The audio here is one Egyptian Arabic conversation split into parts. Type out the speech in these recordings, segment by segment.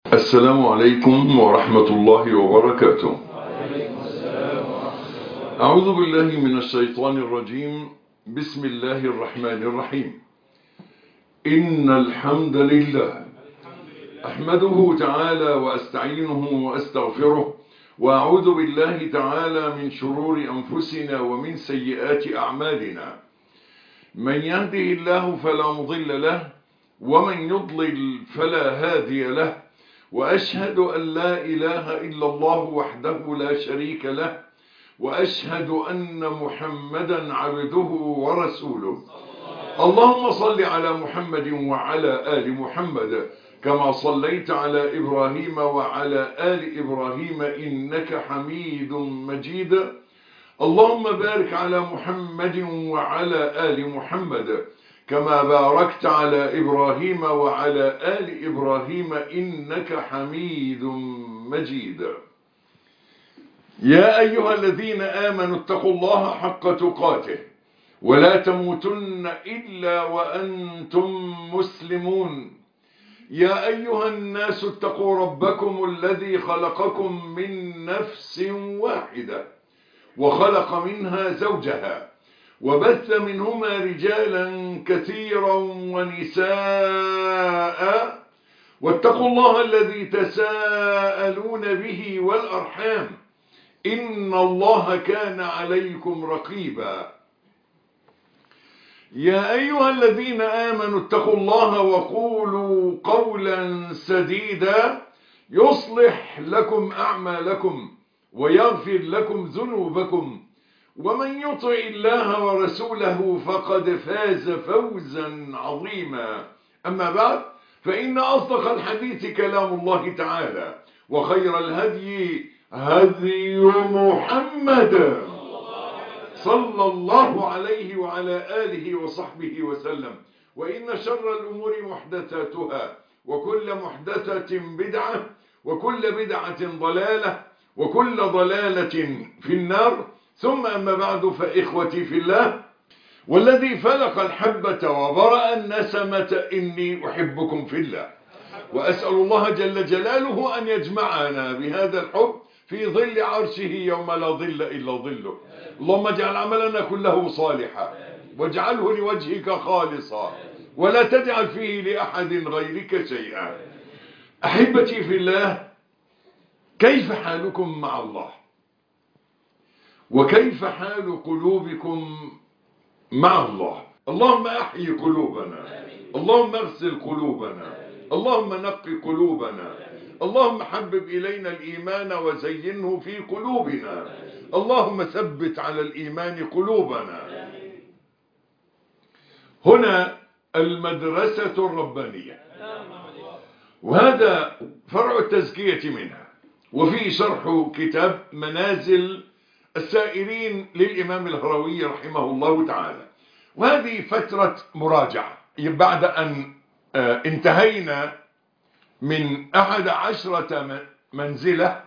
السلام عليكم ورحمة الله وبركاته أعوذ بالله من الشيطان الرجيم بسم الله الرحمن الرحيم إن الحمد لله أحمده تعالى وأستعينه وأستغفره وأعوذ بالله تعالى من شرور أنفسنا ومن سيئات أعمالنا من يهده الله فلا مضل له ومن يضلل فلا هادي له وأشهد أن لا إله إلا الله وحده لا شريك له وأشهد أن محمدا عبده ورسوله اللهم صل على محمد وعلى آل محمد كما صليت على إبراهيم وعلى آل إبراهيم إنك حميد مجيد اللهم بارك على محمد وعلى آل محمد كما باركت على إبراهيم وعلى آل إبراهيم إنك حميد مجيد يا أيها الذين آمنوا اتقوا الله حق تقاته ولا تموتن إلا وأنتم مسلمون يا أيها الناس اتقوا ربكم الذي خلقكم من نفس واحدة وخلق منها زوجها وبث منهما رجالا كثيرا ونساء واتقوا الله الذي تساءلون به والأرحام إن الله كان عليكم رقيبا يا أيها الذين آمنوا اتقوا الله وقولوا قولا سديدا يصلح لكم أعمالكم ويغفر لكم ذنوبكم ومن يطع الله ورسوله فقد فاز فوزا عظيما أما بعد فإن أصدق الحديث كلام الله تعالى وخير الهدي هدي محمد صلى الله عليه وعلى آله وصحبه وسلم وإن شر الأمور محدثاتها وكل محدثة بدعة وكل بدعة ضلالة وكل ضلالة في النار ثم أما بعد فإخوتي في الله والذي فلق الحبة وبرأ النسمة إني أحبكم في الله وأسأل الله جل جلاله أن يجمعنا بهذا الحب في ظل عرشه يوم لا ظل إلا ظله اللهم اجعل عملنا كله صالحا واجعله لوجهك خالصا ولا تجعل فيه لأحد غيرك شيئا أحبتي في الله كيف حالكم مع الله وكيف حال قلوبكم مع الله اللهم أحيي قلوبنا اللهم اغسل قلوبنا اللهم نقي قلوبنا اللهم حبب إلينا الإيمان وزينه في قلوبنا اللهم ثبت على الإيمان قلوبنا هنا المدرسة الربانية وهذا فرع التزكية منها وفي شرح كتاب منازل السائرين للإمام الهروي رحمه الله تعالى وهذه فترة مراجعة بعد أن انتهينا من أحد عشرة منزلة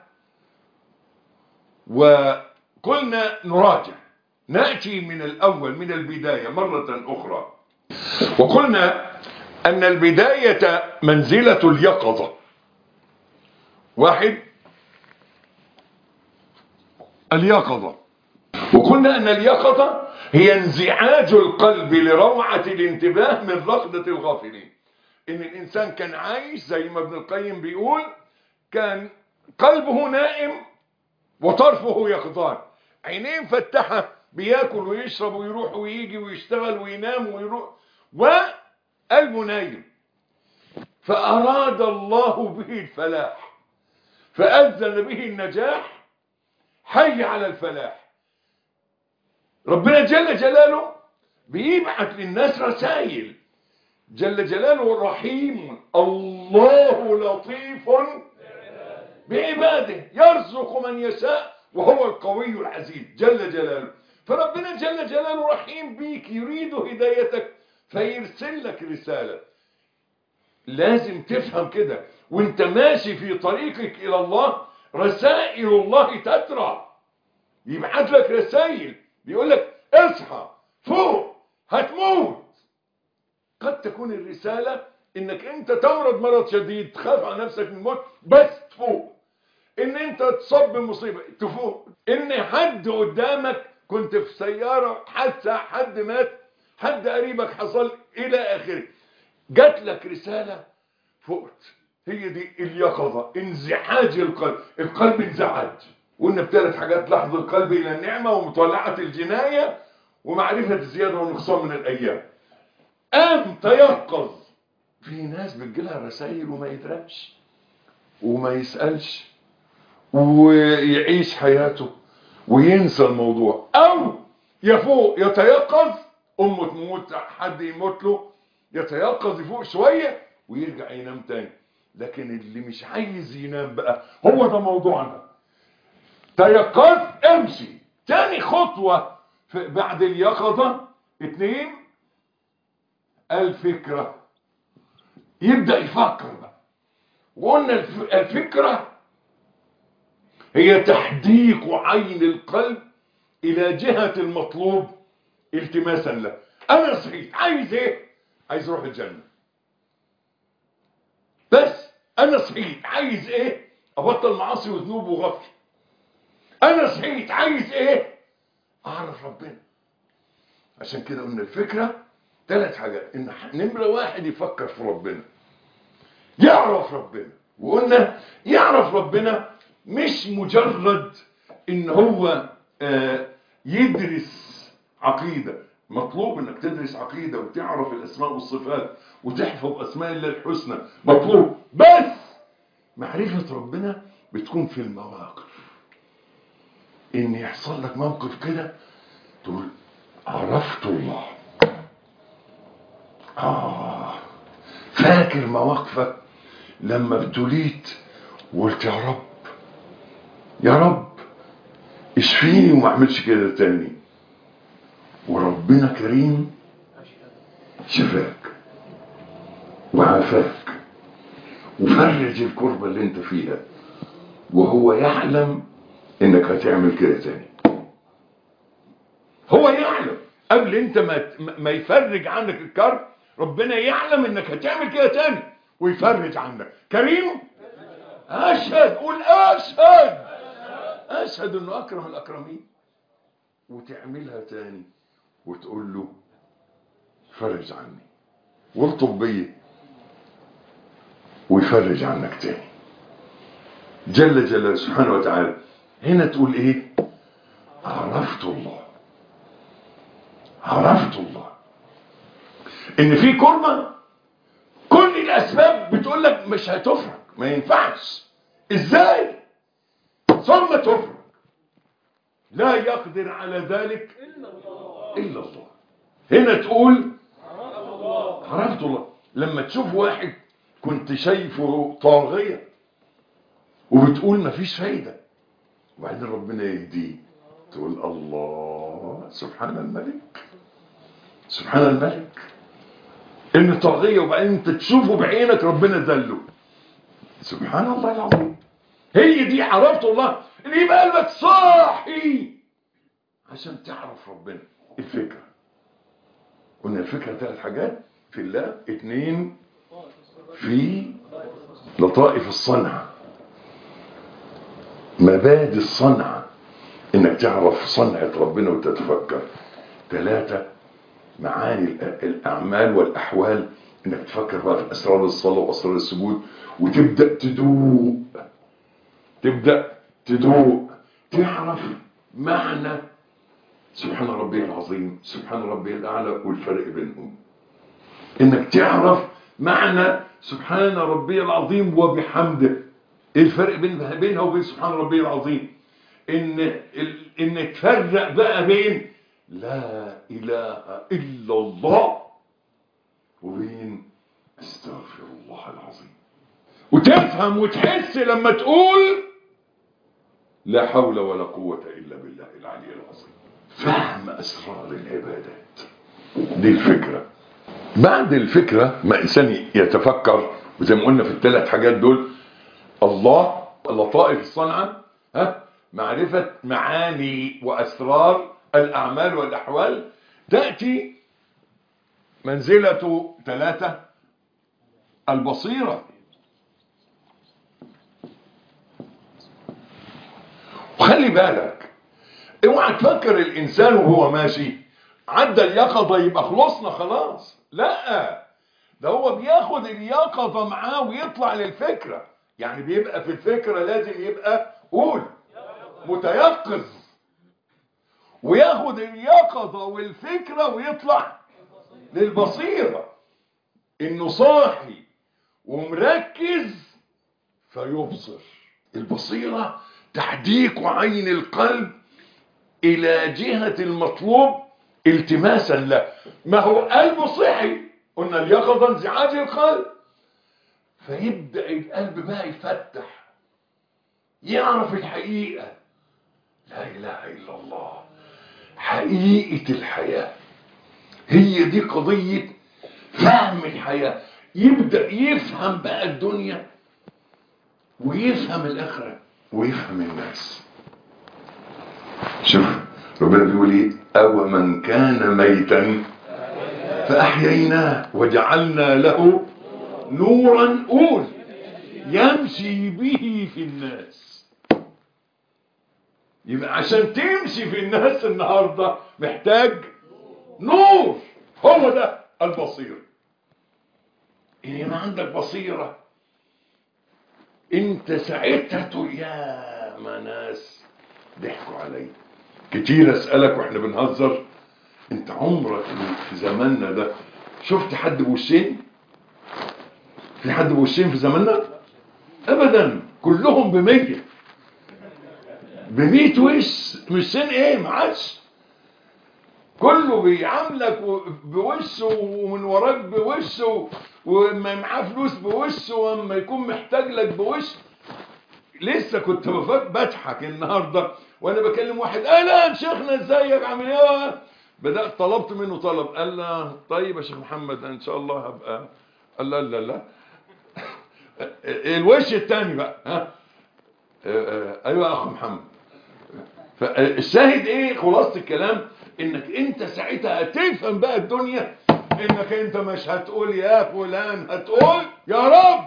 وقلنا نراجع نأتي من الأول من البداية مرة أخرى وقلنا أن البداية منزلة اليقظة واحد اليقظة وقلنا أن اليقظة هي انزعاج القلب لروعة الانتباه من رقدة الغافلين ان الانسان كان عايش زي ما ابن القيم بيقول كان قلبه نائم وطرفه يقظان عينيه مفتحه بياكل ويشرب ويروح ويجي ويشتغل وينام ويروح وقلبه نايم فاراد الله به الفلاح فاذن به النجاح حي على الفلاح ربنا جل جلاله بيبعث للناس رسائل جل جلاله رحيم الله لطيف بعباده يرزق من يشاء وهو القوي العزيز جل جلاله فربنا جل جلاله رحيم بيك يريد هدايتك فيرسل لك رسالة لازم تفهم كده وانت ماشي في طريقك الى الله رسائل الله تترى يبعث لك رسائل بيقول لك اصحى فوق هتموت قد تكون الرسالة انك انت تمرض مرض شديد تخاف على نفسك من الموت بس تفوق ان انت تصب بمصيبه تفوق ان حد قدامك كنت في سياره حادثه حد مات حد قريبك حصل الى اخره جات لك رساله فقت هي دي اليقظه انزعاج القلب القلب انزعج قلنا بثلاث حاجات لحظ القلب الى النعمه ومطالعه الجنايه ومعرفه الزياده والنقصان من الايام قام تيقظ في ناس بتجيلها رسائل وما يدركش وما يسالش ويعيش حياته وينسى الموضوع او يفوق يتيقظ امه تموت حد يموت له يتيقظ يفوق شويه ويرجع ينام تاني لكن اللي مش عايز ينام بقى هو ده موضوعنا تيقظ امشي تاني خطوه بعد اليقظه اتنين الفكره يبدا يفكر بقى وقلنا الفكره هي تحديق عين القلب الى جهة المطلوب التماسا له انا صحيت عايز ايه عايز اروح الجنة بس انا صحيت عايز ايه ابطل معاصي وذنوب وغفل انا صحيت عايز ايه اعرف ربنا عشان كده قلنا الفكرة ثلاث حاجات ان نمرة واحد يفكر في ربنا يعرف ربنا وقلنا يعرف ربنا مش مجرد ان هو آه يدرس عقيدة مطلوب انك تدرس عقيدة وتعرف الاسماء والصفات وتحفظ اسماء الله الحسنى مطلوب بس معرفة ربنا بتكون في المواقف ان يحصل لك موقف كده تقول عرفت الله آه فاكر مواقفك لما ابتليت وقلت يا رب يا رب اشفيني وما اعملش كده تاني وربنا كريم شفاك وعافاك وفرج الكربة اللي انت فيها وهو يعلم انك هتعمل كده تاني هو يعلم قبل انت ما ما يفرج عنك الكرب ربنا يعلم انك هتعمل كده تاني ويفرج عنك كريم اشهد قول اشهد اشهد انه اكرم الاكرمين وتعملها تاني وتقول له فرج عني والطب بيا ويفرج عنك تاني جل جلاله سبحانه وتعالى هنا تقول ايه عرفت الله عرفت الله ان في كرمة كل الاسباب بتقول لك مش هتفرج ما ينفعش ازاي ثم تفرج لا يقدر على ذلك الا الله هنا تقول عرفت الله لما تشوف واحد كنت شايفه طاغية وبتقول مفيش فايدة وبعدين ربنا يهديه تقول الله سبحان الملك سبحان الملك ان طاغية وبعدين انت تشوفه بعينك ربنا ذله سبحان الله العظيم هي دي عرفت الله اللي يبقى قلبك صاحي عشان تعرف ربنا الفكرة قلنا الفكرة ثلاث حاجات في الله اتنين في لطائف الصنعة مبادئ الصنعة انك تعرف صنعة ربنا وتتفكر ثلاثة معاني الاعمال والاحوال انك تفكر بقى في اسرار الصلاة واسرار السجود وتبدأ تدوق تبدأ تدوق تعرف معنى سبحان ربي العظيم سبحان ربي الأعلى والفرق بينهم انك تعرف معنى سبحان ربي العظيم وبحمده ايه الفرق بين بينها وبين سبحان ربي العظيم ان ال... ان تفرق بقى بين لا اله الا الله وبين استغفر الله العظيم وتفهم وتحس لما تقول لا حول ولا قوة إلا بالله العلي العظيم فهم أسرار العبادات دي الفكرة بعد الفكرة ما إنسان يتفكر وزي ما قلنا في الثلاث حاجات دول الله اللطائف الصنعة ها معرفة معاني وأسرار الأعمال والأحوال تأتي منزلة ثلاثة البصيرة وخلي بالك اوعى تفكر الانسان وهو ماشي عدى اليقظة يبقى خلصنا خلاص لا ده هو بياخد اليقظة معاه ويطلع للفكرة يعني بيبقى في الفكرة لازم يبقى قول متيقظ وياخد اليقظة والفكرة ويطلع للبصيرة انه صاحي ومركز فيبصر البصيرة تحديك عين القلب الى جهة المطلوب التماسا له ما هو قلبه صحي قلنا اليقظة انزعاج القلب فيبدأ القلب بقى يفتح يعرف الحقيقة لا إله إلا الله حقيقة الحياة هي دي قضية فهم الحياة يبدأ يفهم بقى الدنيا ويفهم الآخرة ويفهم الناس شوف ربنا بيقول ايه أو من كان ميتا فأحييناه وجعلنا له نورا قول يمشي به في الناس يبقى عشان تمشي في الناس النهاردة محتاج نور هو ده البصيرة إن يبقى عندك بصيرة انت ساعتها تقول يا ما ناس ضحكوا علي كتير اسألك واحنا بنهزر انت عمرك في زماننا ده شفت حد بوشين في حد بوشين في زماننا ابدا كلهم بمية بمية وش وشين ايه ما عادش كله بيعاملك بوشه ومن وراك بوشه وما معاه فلوس بوشه واما يكون محتاج لك بوش لسه كنت بضحك النهارده وانا بكلم واحد اهلا شيخنا ازيك عامل ايه بدات طلبت منه طلب قال لا طيب يا شيخ محمد ان شاء الله هبقى قال لا لا لا الوش الثاني بقى ها ايوه يا اخ محمد فالشاهد ايه خلاصه الكلام انك انت ساعتها هتفهم بقى الدنيا انك انت مش هتقول يا فلان هتقول يا رب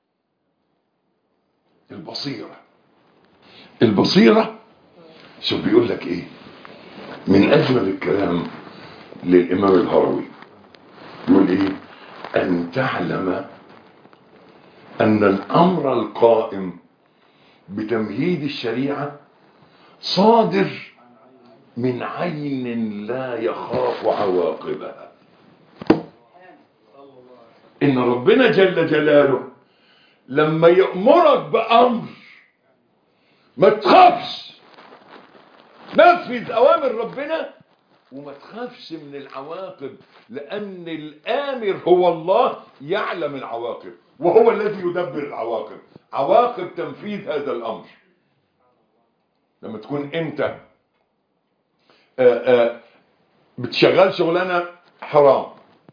البصيرة البصيرة شوف بيقول لك ايه من اجمل الكلام للامام الهروي يقول ايه ان تعلم ان الامر القائم بتمهيد الشريعة صادر من عين لا يخاف عواقبها ان ربنا جل جلاله لما يأمرك بأمر ما تخافش نفذ أوامر ربنا وما تخافش من العواقب لأن الآمر هو الله يعلم العواقب وهو الذي يدبر العواقب عواقب تنفيذ هذا الأمر لما تكون أنت آآ آآ بتشغل شغلانة حرام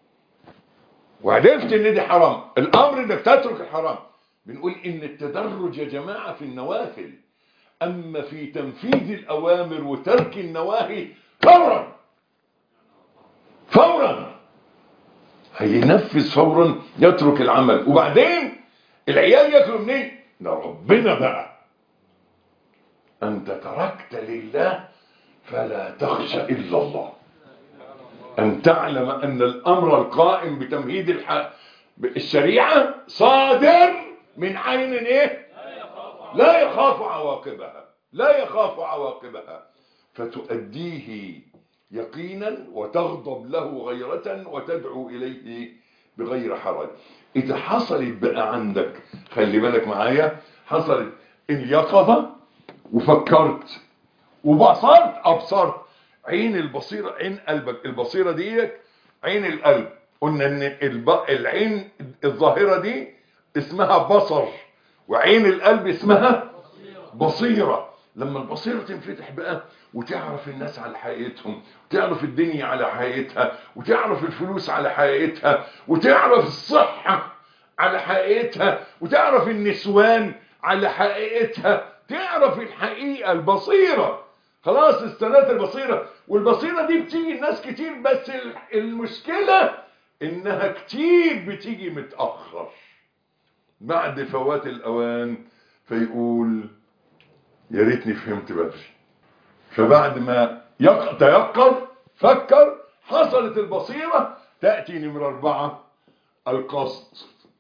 وعرفت ان دي حرام الامر انك تترك الحرام بنقول ان التدرج يا جماعة في النوافل اما في تنفيذ الاوامر وترك النواهي فورا فورا هينفذ فورا يترك العمل وبعدين العيال ياكلوا منين ده ربنا بقى انت تركت لله فلا تخشى الا الله أن تعلم أن الأمر القائم بتمهيد الح... الشريعة صادر من عين إيه؟ لا يخاف عواقبها لا يخاف عواقبها فتؤديه يقينا وتغضب له غيرة وتدعو إليه بغير حرج إذا حصلت بقى عندك خلي بالك معايا حصلت اليقظة وفكرت وبصرت أبصرت عين البصيرة عين قلبك البصيرة دي عين القلب قلنا ان الب... العين الظاهرة دي اسمها بصر وعين القلب اسمها بصيرة لما البصيرة تنفتح بقى وتعرف الناس على حقيقتهم وتعرف الدنيا على حقيقتها وتعرف الفلوس على حقيقتها وتعرف الصحة على حقيقتها وتعرف النسوان على حقيقتها تعرف الحقيقة البصيرة خلاص استنات البصيرة والبصيرة دي بتيجي الناس كتير بس المشكلة انها كتير بتيجي متأخر بعد فوات الأوان فيقول يا ريتني فهمت بدري فبعد ما يق- تيقظ فكر حصلت البصيرة تأتي نمرة أربعة القصد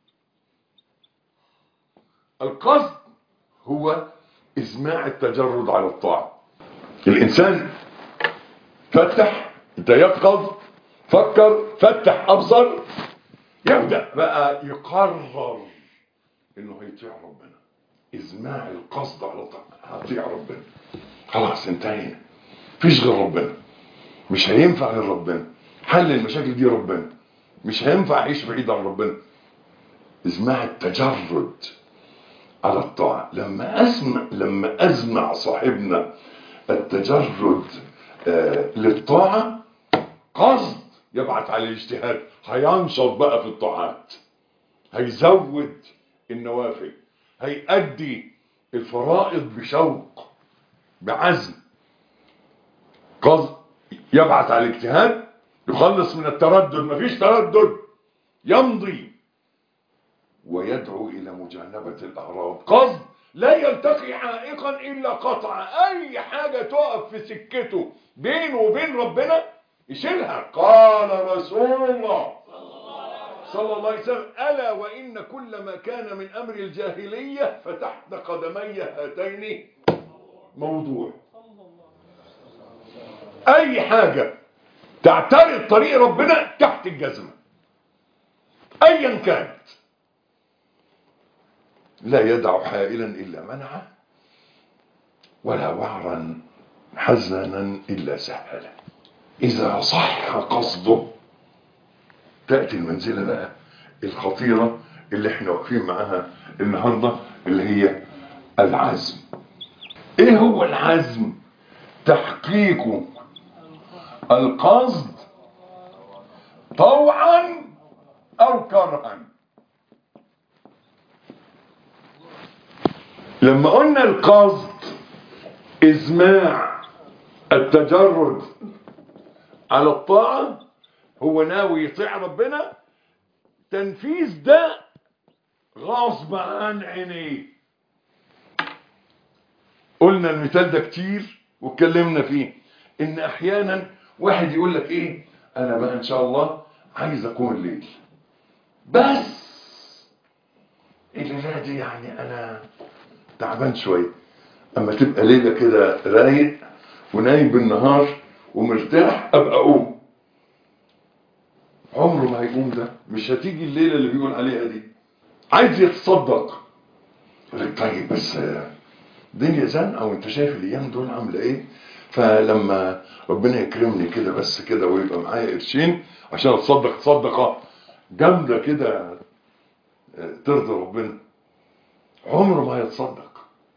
القصد هو إزماع التجرد على الطاعة الإنسان فتح تيقظ فكر فتح أبصر يبدأ بقى يقرر إنه هيطيع ربنا إزماع القصد على الطاعة هطيع ربنا خلاص انتهينا مفيش غير ربنا مش هينفع غير ربنا حل المشاكل دي ربنا مش هينفع اعيش بعيد عن ربنا اسمها التجرد على الطاعة لما أسمع لما أزمع صاحبنا التجرد آه للطاعة قصد يبعث على الاجتهاد هينشط بقى في الطاعات هيزود النوافل هيأدي الفرائض بشوق بعزم قصد يبعث على الاجتهاد يخلص من التردد مفيش تردد يمضي ويدعو إلى مجانبة الأعراض قصد لا يلتقي عائقا إلا قطع أي حاجة تقف في سكته بينه وبين ربنا يشيلها قال رسول الله صلى الله عليه وسلم ألا وإن كل ما كان من أمر الجاهلية فتحت قدمي هاتين موضوع أي حاجة تعترض طريق ربنا تحت الجزمة أيا كانت لا يدع حائلا إلا منعه ولا وعرا حزنا إلا سهله إذا صح قصده تأتي المنزلة بقى الخطيرة اللي احنا واقفين معاها النهاردة اللي هي العزم ايه هو العزم تحقيق القصد طوعا او كرها لما قلنا القصد ازماع التجرد على الطاعة هو ناوي يطيع ربنا تنفيذ ده غصب عن عينيه قلنا المثال ده كتير واتكلمنا فيه ان احيانا واحد يقول لك ايه انا بقى ان شاء الله عايز اقوم الليل بس الليله دي يعني انا تعبان شويه اما تبقى ليله كده رايق ونايم بالنهار ومرتاح ابقى اقوم عمره ما هيقوم ده مش هتيجي الليله اللي بيقول عليها دي عايز يتصدق يقول لك طيب بس الدنيا زنقه وانت شايف الايام دول عامله ايه فلما ربنا يكرمني كده بس كده ويبقى معايا قرشين عشان اتصدق صدقه جامده كده ترضي ربنا عمره ما هيتصدق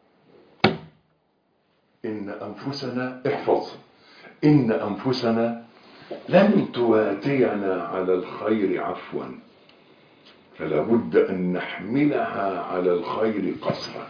ان انفسنا احفظ ان انفسنا لن تواتينا على الخير عفوا فلا بد ان نحملها على الخير قسرا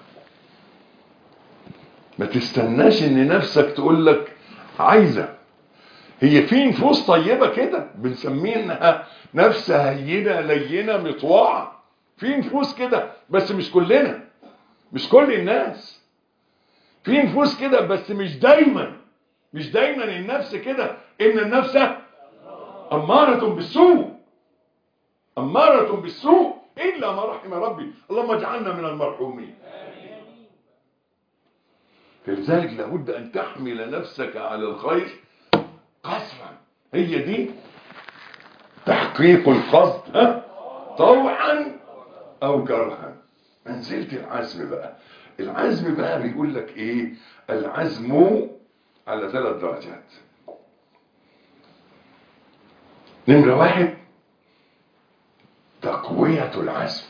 ما تستناش ان نفسك تقول لك عايزه هي في نفوس طيبه كده بنسميها نفس هينه لينه مطوعه في نفوس كده بس مش كلنا مش كل الناس في نفوس كده بس مش دايما مش دايما النفس كده ان النفس اماره بالسوء اماره بالسوء الا ما رحم ربي اللهم اجعلنا من المرحومين فلذلك لابد ان تحمل نفسك على الخير قسرا هي دي تحقيق القصد ها طوعا او كرها منزلة العزم بقى العزم بقى بيقول لك ايه العزم على ثلاث درجات نمرة واحد تقوية العزم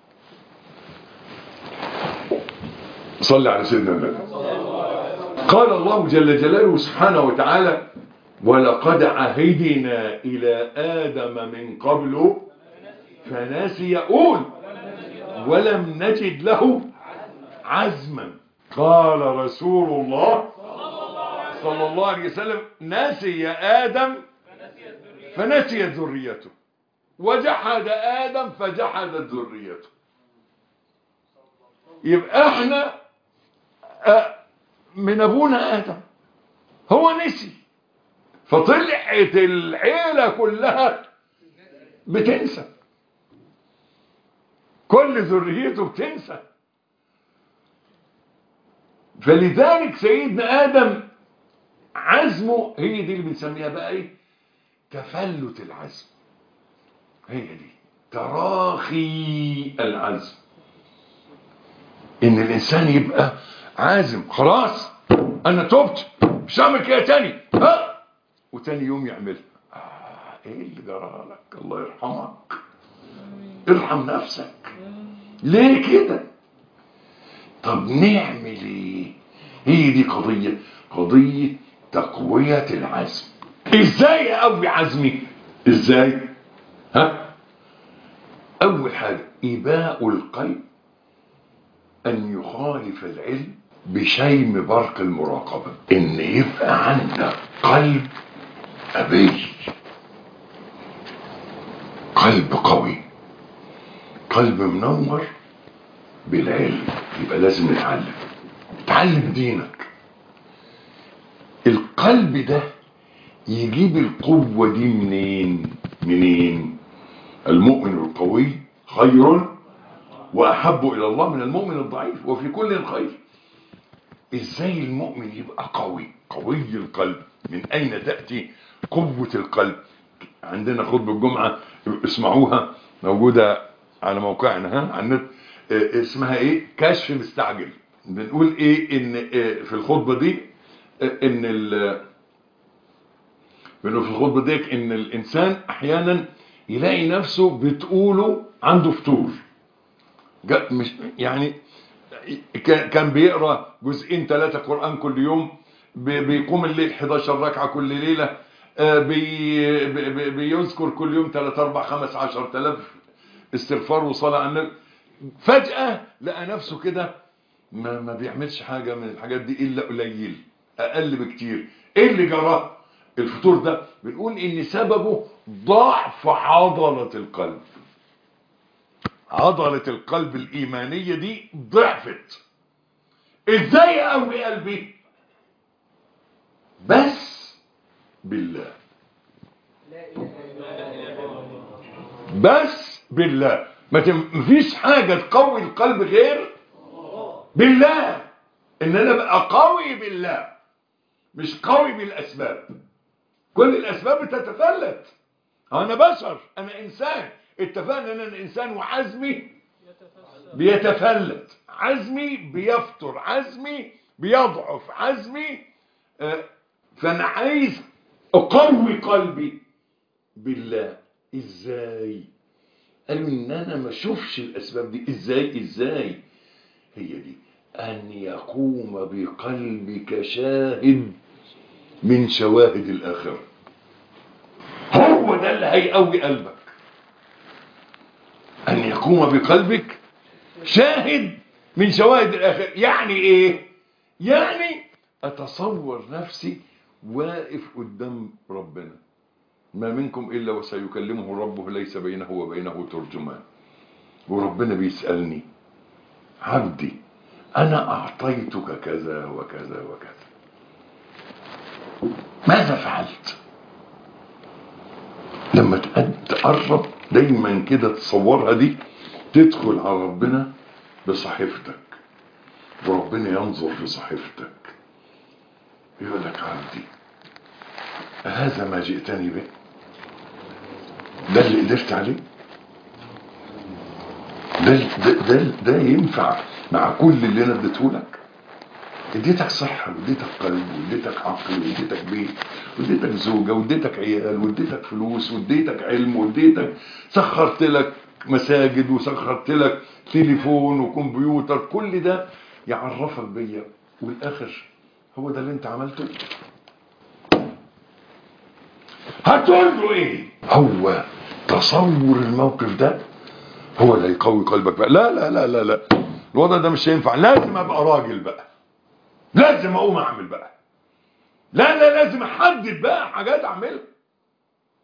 صلي على سيدنا النبي قال الله جل جلاله سبحانه وتعالى ولقد عهدنا إلى آدم من قبل فنسي قول ولم نجد له عزما قال رسول الله صلى الله عليه وسلم نسي آدم فنسيت ذريته وجحد آدم فجحدت ذريته يبقى احنا آه، من ابونا ادم هو نسي فطلعت العيلة كلها بتنسى كل ذريته بتنسى فلذلك سيدنا آدم عزمه هي دي اللي بنسميها بقى ايه تفلت العزم هي دي تراخي العزم ان الانسان يبقى عازم خلاص انا تبت مش هعمل كده تاني ها وتاني يوم يعملها آه ايه اللي جرى لك الله يرحمك ارحم نفسك ليه كده طب نعمل ايه هي دي قضية قضية تقوية العزم ازاي اقوي عزمي ازاي ها اول حاجة اباء القلب ان يخالف العلم بشيم برق المراقبة ان يبقى عندك قلب ابي قلب قوي قلب منور بالعلم يبقى لازم نتعلم تعلم دينك القلب ده يجيب القوة دي منين منين المؤمن القوي خير وأحب إلى الله من المؤمن الضعيف وفي كل خير إزاي المؤمن يبقى قوي قوي القلب من أين تأتي قوة القلب عندنا خطبة الجمعة اسمعوها موجودة على موقعنا ها على النت اه، اسمها ايه كشف مستعجل بنقول ايه ان اه، في الخطبة دي اه، ان ال بنقول في الخطبة دي ان الانسان احيانا يلاقي نفسه بتقوله عنده فتور جا- مش يعني كان كان بيقرا جزئين ثلاثة قرآن كل يوم بي- بيقوم الليل 11 ركعة كل ليلة آه، بي بي- بي- بيذكر كل يوم 3 4 5 10000 استغفار وصلاة على النبي فجأة لقى نفسه كده ما, ما بيعملش حاجة من الحاجات دي إلا قليل أقل بكتير إيه اللي جراه الفتور ده بنقول إن سببه ضعف عضلة القلب عضلة القلب الإيمانية دي ضعفت إزاي أقوي قلبي بس بالله بس بالله ما تم- مفيش حاجة تقوي القلب غير بالله ان انا ابقى قوي بالله مش قوي بالاسباب كل الاسباب بتتفلت انا بشر انا انسان اتفقنا ان انا انسان وعزمي بيتفلت عزمي بيفتر عزمي بيضعف عزمي آه، فانا عايز اقوي قلبي بالله ازاي قالوا ان انا ما اشوفش الاسباب دي ازاي ازاي هي دي ان يقوم بقلبك شاهد من شواهد الاخره هو ده اللي هيقوي قلبك ان يقوم بقلبك شاهد من شواهد الاخره يعني ايه يعني اتصور نفسي واقف قدام ربنا ما منكم إلا وسيكلمه ربه ليس بينه وبينه ترجمان وربنا بيسألني عبدي أنا أعطيتك كذا وكذا وكذا ماذا فعلت لما تقد- تقرب دايما كده تصورها دي تدخل على ربنا بصحيفتك وربنا ينظر في صحيفتك يقول لك عبدي هذا ما جئتني به ده اللي قدرت عليه ده ده ده, ده ينفع مع كل اللي انا اديته لك اديتك صحة واديتك قلب واديتك عقل واديتك بيت واديتك زوجة واديتك عيال واديتك فلوس واديتك علم واديتك سخرت لك مساجد وسخرت لك تليفون وكمبيوتر كل ده يعرفك بيا والاخر هو ده اللي انت عملته هتقول له ايه هو تصور الموقف ده هو اللي يقوي قلبك بقى لا لا لا لا لا الوضع ده مش هينفع لازم ابقى راجل بقى لازم اقوم اعمل بقى لا لا لازم احدد بقى حاجات اعملها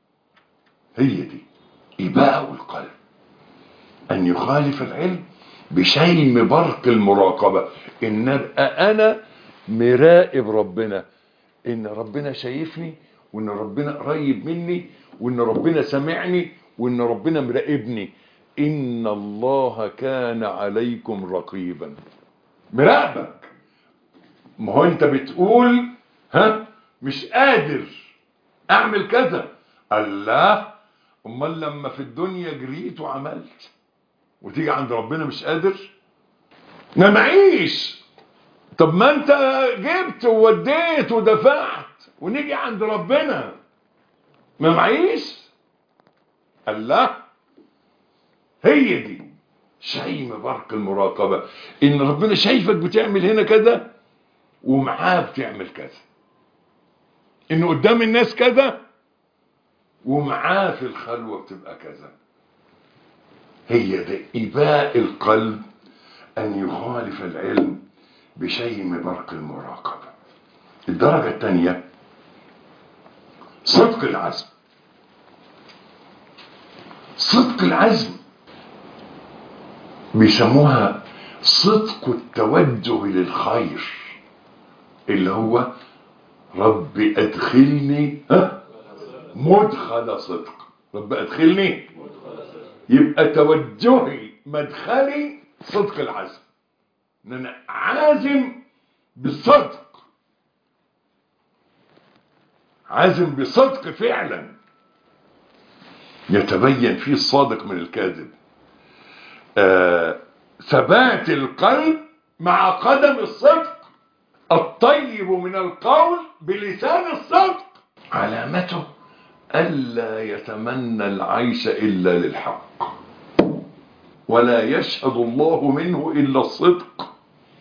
هي دي إباء القلب أن يخالف العلم بشيم برق المراقبة ان ابقى انا مراقب ربنا ان ربنا شايفني وان ربنا قريب مني وان ربنا سمعني وان ربنا مراقبني ان الله كان عليكم رقيبا مراقبك ما هو انت بتقول ها مش قادر اعمل كذا الله امال لما في الدنيا جريت وعملت وتيجي عند ربنا مش قادر ما معيش طب ما انت جبت ووديت ودفعت ونيجي عند ربنا ما معيش الله هي دي شيم برق المراقبة ان ربنا شايفك بتعمل هنا كذا ومعاه بتعمل كذا ان قدام الناس كذا ومعاه في الخلوة بتبقى كذا هي ده إباء القلب أن يخالف العلم بشيم برق المراقبة الدرجة الثانية صدق العزم صدق العزم بيسموها صدق التوجه للخير اللي هو رب أدخلني ها مدخل صدق رب أدخلني يبقى توجهي مدخلي صدق العزم ان انا عازم بالصدق عازم بصدق فعلا يتبين فيه الصادق من الكاذب آه ثبات القلب مع قدم الصدق الطيب من القول بلسان الصدق علامته ألا يتمنى العيش إلا للحق ولا يشهد الله منه إلا الصدق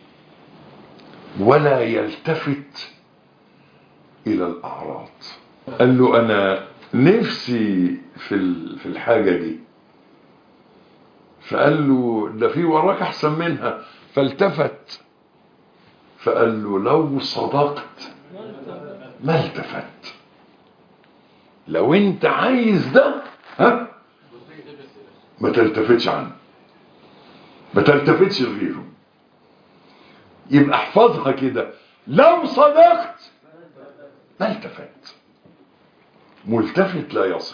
ولا يلتفت إلى الأعراض قال له أنا نفسي في في الحاجة دي فقال له ده في وراك أحسن منها فالتفت فقال له لو صدقت ما التفت لو انت عايز ده ها ما تلتفتش عنه ما تلتفتش لغيره يبقى احفظها كده لو صدقت ما التفت ملتفت لا يصل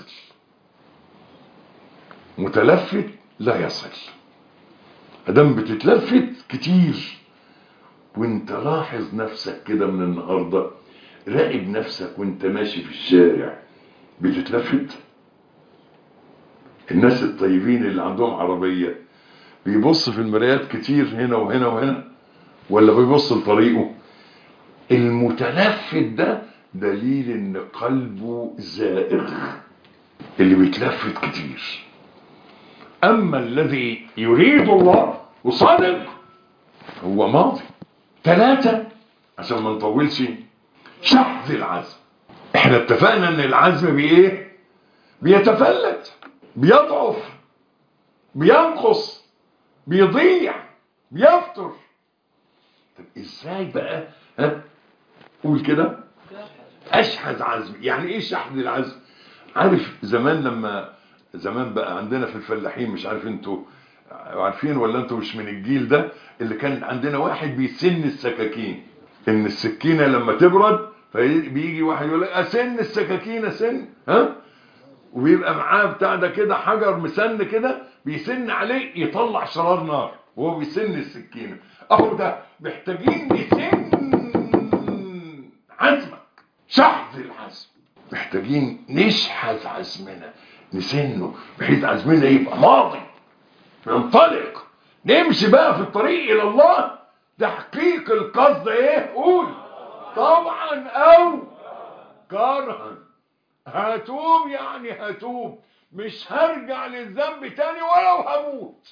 متلفت لا يصل ادام بتتلفت كتير وانت لاحظ نفسك كده من النهارده راقب نفسك وانت ماشي في الشارع بتتلفت الناس الطيبين اللي عندهم عربية بيبص في المرايات كتير هنا وهنا وهنا ولا بيبص لطريقه المتلفت ده دليل ان قلبه زائغ اللي بيتلفت كتير اما الذي يريد الله وصادق هو ماضي ثلاثة عشان ما نطولش شحذ العزم احنا اتفقنا ان العزم بايه بيتفلت بيضعف بينقص بيضيع بيفتر طب ازاي بقى ها قول كده اشحذ عزم يعني ايه شحذ العزم عارف زمان لما زمان بقى عندنا في الفلاحين مش عارف انتوا عارفين ولا انتوا مش من الجيل ده اللي كان عندنا واحد بيسن السكاكين ان السكينه لما تبرد فبيجي واحد يقول لك اسن السكاكين اسن ها وبيبقى معاه بتاع ده كده حجر مسن كده بيسن عليه يطلع شرار نار وهو بيسن السكينه اهو ده محتاجين نسن عزمك شحذ العزم محتاجين نشحذ عزمنا نسنه بحيث عزمنا يبقى ماضي ننطلق نمشي بقى في الطريق الى الله تحقيق القصد ايه قول طبعا او كرها هتوب يعني هتوب مش هرجع للذنب تاني ولو هموت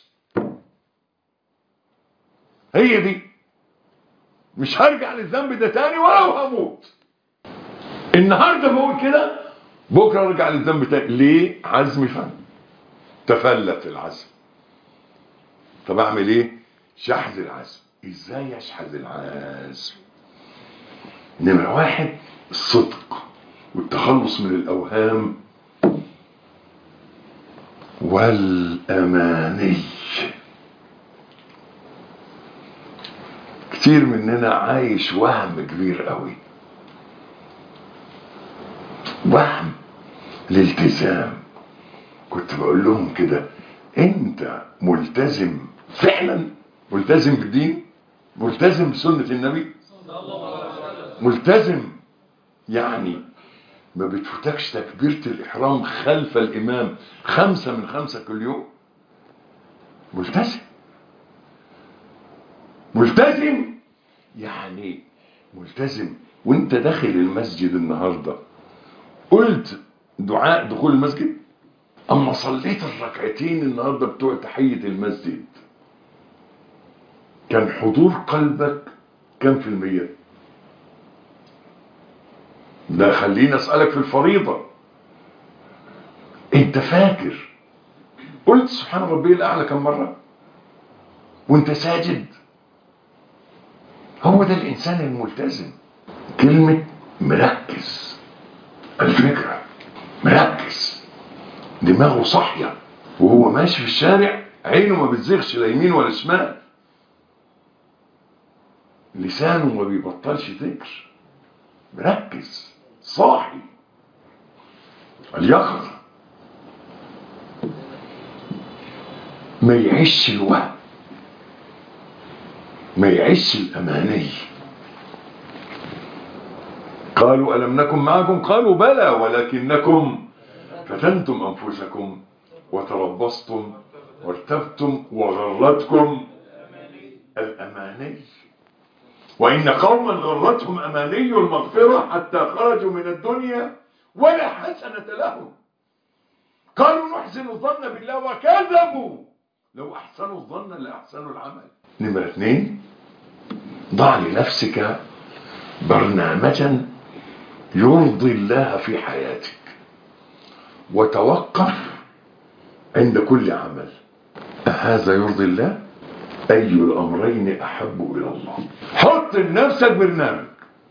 هي دي مش هرجع للذنب ده تاني ولو هموت النهارده بقول كده بكره ارجع للذنب تاني ليه عزمي فن تفلت العزم طب اعمل ايه شحذ العزم ازاي اشحذ العزم نمرة واحد الصدق والتخلص من الأوهام والأماني كتير مننا عايش وهم كبير قوي وهم الالتزام كنت بقول لهم كده انت ملتزم فعلا ملتزم بالدين ملتزم بسنة النبي ملتزم يعني ما بتفوتكش تكبيرة الإحرام خلف الإمام خمسة من خمسة كل يوم ملتزم ملتزم يعني ملتزم وانت داخل المسجد النهاردة قلت دعاء دخول المسجد اما صليت الركعتين النهاردة بتوع تحية المسجد كان حضور قلبك كم في المية ده خليني اسألك في الفريضة انت فاكر قلت سبحان ربي الاعلى كم مرة وانت ساجد هو ده الانسان الملتزم كلمة مركز الفكرة مركز دماغه صاحية وهو ماشي في الشارع عينه ما بتزغش لا يمين ولا شمال لسانه ما بيبطلش ذكر مركز صاحي اليقظة ما يعيش الوهم ما يعيش الأماني قالوا ألم نكن معكم قالوا بلى ولكنكم فتنتم أنفسكم وتربصتم وارتبتم وغرتكم الأماني وإن قوما غرتهم أماني المغفرة حتى خرجوا من الدنيا ولا حسنة لهم قالوا نحسن الظن بالله وكذبوا لو أحسنوا الظن لأحسنوا العمل نمرة اثنين ضع لنفسك برنامجا يرضي الله في حياتك وتوقف عند كل عمل أهذا يرضي الله أي الأمرين أحب إلى الله حط لنفسك برنامج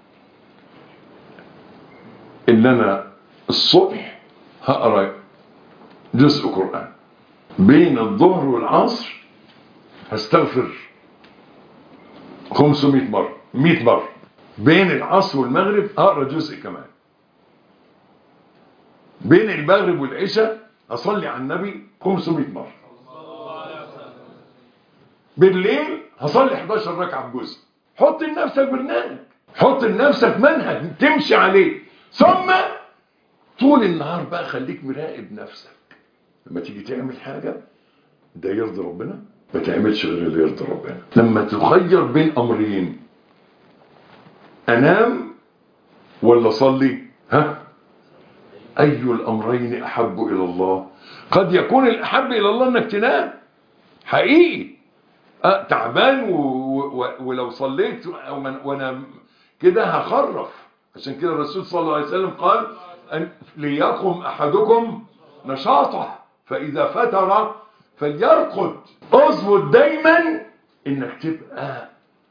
إن أنا الصبح هقرأ جزء قرآن بين الظهر والعصر هستغفر 500 مرة 100 مرة بين العصر والمغرب هقرأ جزء كمان بين المغرب والعشاء أصلي على النبي 500 مرة بالليل هصلي 11 ركعة بجزء حط لنفسك برنامج حط لنفسك منهج تمشي عليه ثم طول النهار بقى خليك مراقب نفسك لما تيجي تعمل حاجة ده يرضي ربنا ما تعملش غير اللي يرضي ربنا لما تخير بين أمرين أنام ولا صلي ها أي الأمرين أحب إلى الله قد يكون الأحب إلى الله أنك تنام حقيقي أه تعبان و... و... ولو صليت وانا كده هخرف عشان كده الرسول صلى الله عليه وسلم قال أن ليقم أحدكم نشاطه فإذا فتر فليرقد اظبط دايما انك تبقى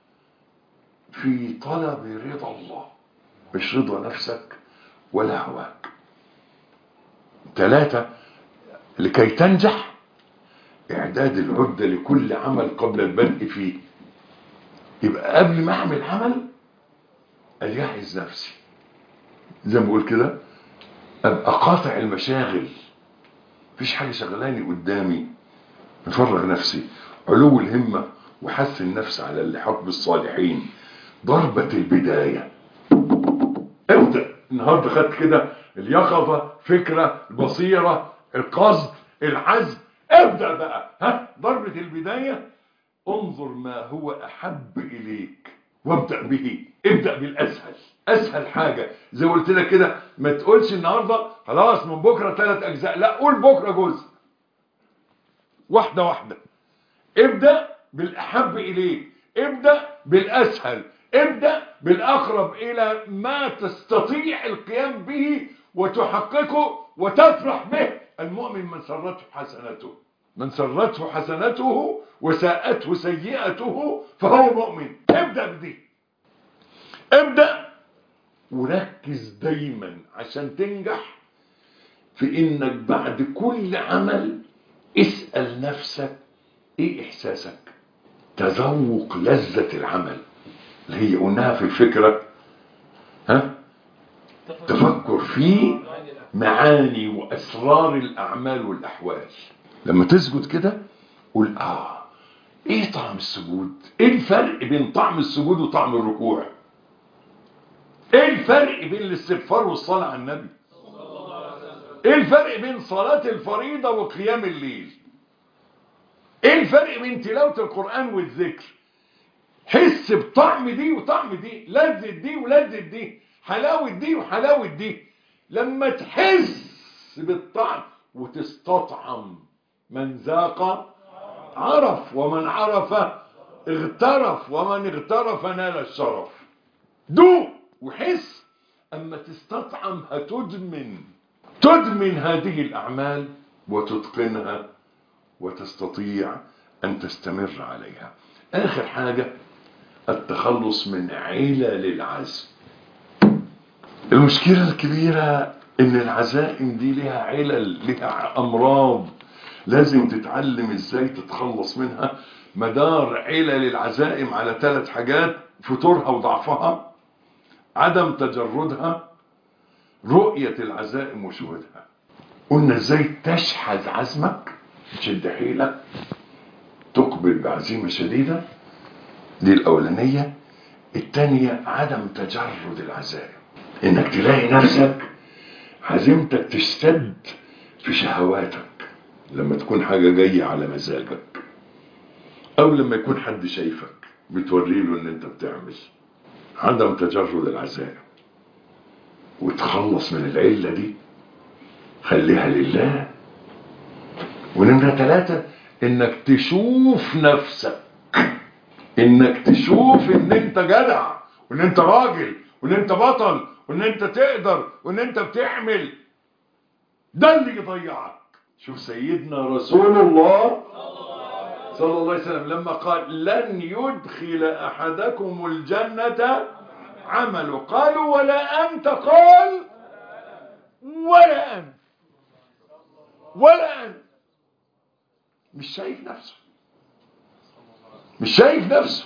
في طلب رضا الله مش رضا نفسك ولا هواك ثلاثة لكي تنجح اعداد العدة لكل عمل قبل البدء فيه يبقى قبل ما اعمل عمل اجهز نفسي زي ما بقول كده ابقى قاطع المشاغل مفيش حاجة شغلاني قدامي نفرغ نفسي علو الهمة وحث النفس على اللحاق بالصالحين ضربة البداية ابدأ النهاردة خدت كده اليقظة فكرة البصيرة القصد العزم ابدأ بقى ها ضربة البداية انظر ما هو أحب إليك وابدأ به ابدأ بالأسهل أسهل حاجة زي قلت لك كده ما تقولش النهاردة خلاص من بكرة ثلاث أجزاء لا قول بكرة جزء واحدة واحدة ابدأ بالأحب إليك ابدأ بالأسهل ابدأ بالأقرب إلى ما تستطيع القيام به وتحققه وتفرح به المؤمن من سرته حسنته من سرته حسنته وساءته سيئته فهو مؤمن ابدأ بدي ابدأ وركز دايما عشان تنجح في انك بعد كل عمل اسأل نفسك ايه احساسك تذوق لذة العمل اللي هي قلناها في الفكرة ها تفكر في معاني وأسرار الأعمال والأحوال لما تسجد كده قول آه إيه طعم السجود إيه الفرق بين طعم السجود وطعم الركوع إيه الفرق بين الاستغفار والصلاة على النبي إيه الفرق بين صلاة الفريضة وقيام الليل إيه الفرق بين تلاوة القرآن والذكر حس بطعم دي وطعم دي لذة دي ولذة دي حلاوة دي وحلاوة دي لما تحس بالطعم وتستطعم من ذاق عرف ومن عرف اغترف ومن اغترف نال الشرف دوق وحس اما تستطعم هتدمن تدمن هذه الاعمال وتتقنها وتستطيع ان تستمر عليها اخر حاجة التخلص من علل العزم المشكلة الكبيرة ان العزائم دي لها علل لها امراض لازم تتعلم ازاي تتخلص منها مدار علل العزائم على ثلاث حاجات فتورها وضعفها عدم تجردها رؤية العزائم وشهودها قلنا ازاي تشحذ عزمك تشد حيلك تقبل بعزيمة شديدة دي الأولانية التانية عدم تجرد العزائم انك تلاقي نفسك عزيمتك تشتد في شهواتك لما تكون حاجة جاية على مزاجك او لما يكون حد شايفك بتوري له ان انت بتعمل عدم تجرد العزائم وتخلص من العلة دي خليها لله ونمرة ثلاثة انك تشوف نفسك انك تشوف ان انت جدع وان انت راجل وان انت بطل وان انت تقدر وان انت بتعمل ده اللي يضيعك شوف سيدنا رسول الله صلى الله عليه وسلم لما قال لن يدخل احدكم الجنة عمله قالوا ولا انت قال ولا انت ولا انت مش شايف نفسه مش شايف نفسه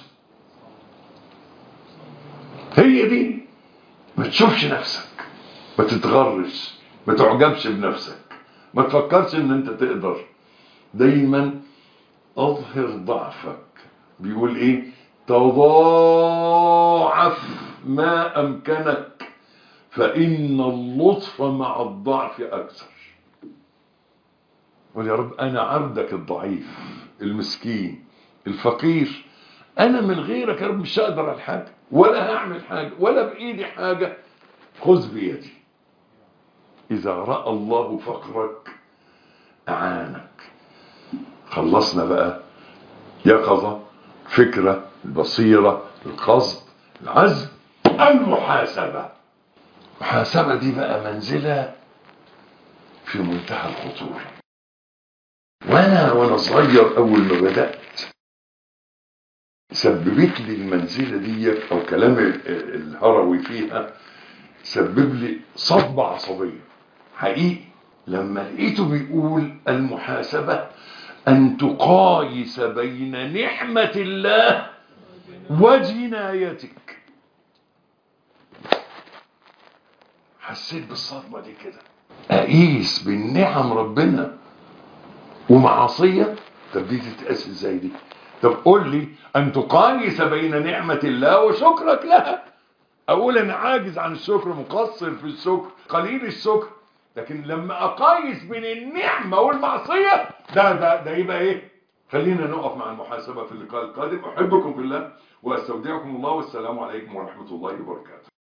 هي دي ما تشوفش نفسك ما تتغرش ما تعجبش بنفسك ما تفكرش ان انت تقدر دايما اظهر ضعفك بيقول ايه تضاعف ما امكنك فان اللطف مع الضعف اكثر قول يا رب انا عبدك الضعيف المسكين الفقير انا من غيرك يا رب مش هقدر على حاجه ولا هعمل حاجه ولا بايدي حاجه خذ بيدي اذا راى الله فقرك اعانك خلصنا بقى يقظه فكره البصيره القصد العزم المحاسبه المحاسبه دي بقى منزله في منتهى الخطوره وانا وانا صغير اول ما بدات سببت لي المنزلة دي او كلام الهروي فيها سبب لي صدمة عصبية حقيقي لما لقيته بيقول المحاسبة ان تقايس بين نعمة الله وجنايتك حسيت بالصدمة دي كده اقيس بين نعم ربنا ومعاصية طب دي تتقاس ازاي دي طب قول لي ان تقايس بين نعمة الله وشكرك لها اقول انا عاجز عن الشكر مقصر في الشكر قليل الشكر لكن لما اقايس بين النعمة والمعصية ده ده ده يبقى ايه خلينا نقف مع المحاسبة في اللقاء القادم احبكم بالله واستودعكم الله والسلام عليكم ورحمة الله وبركاته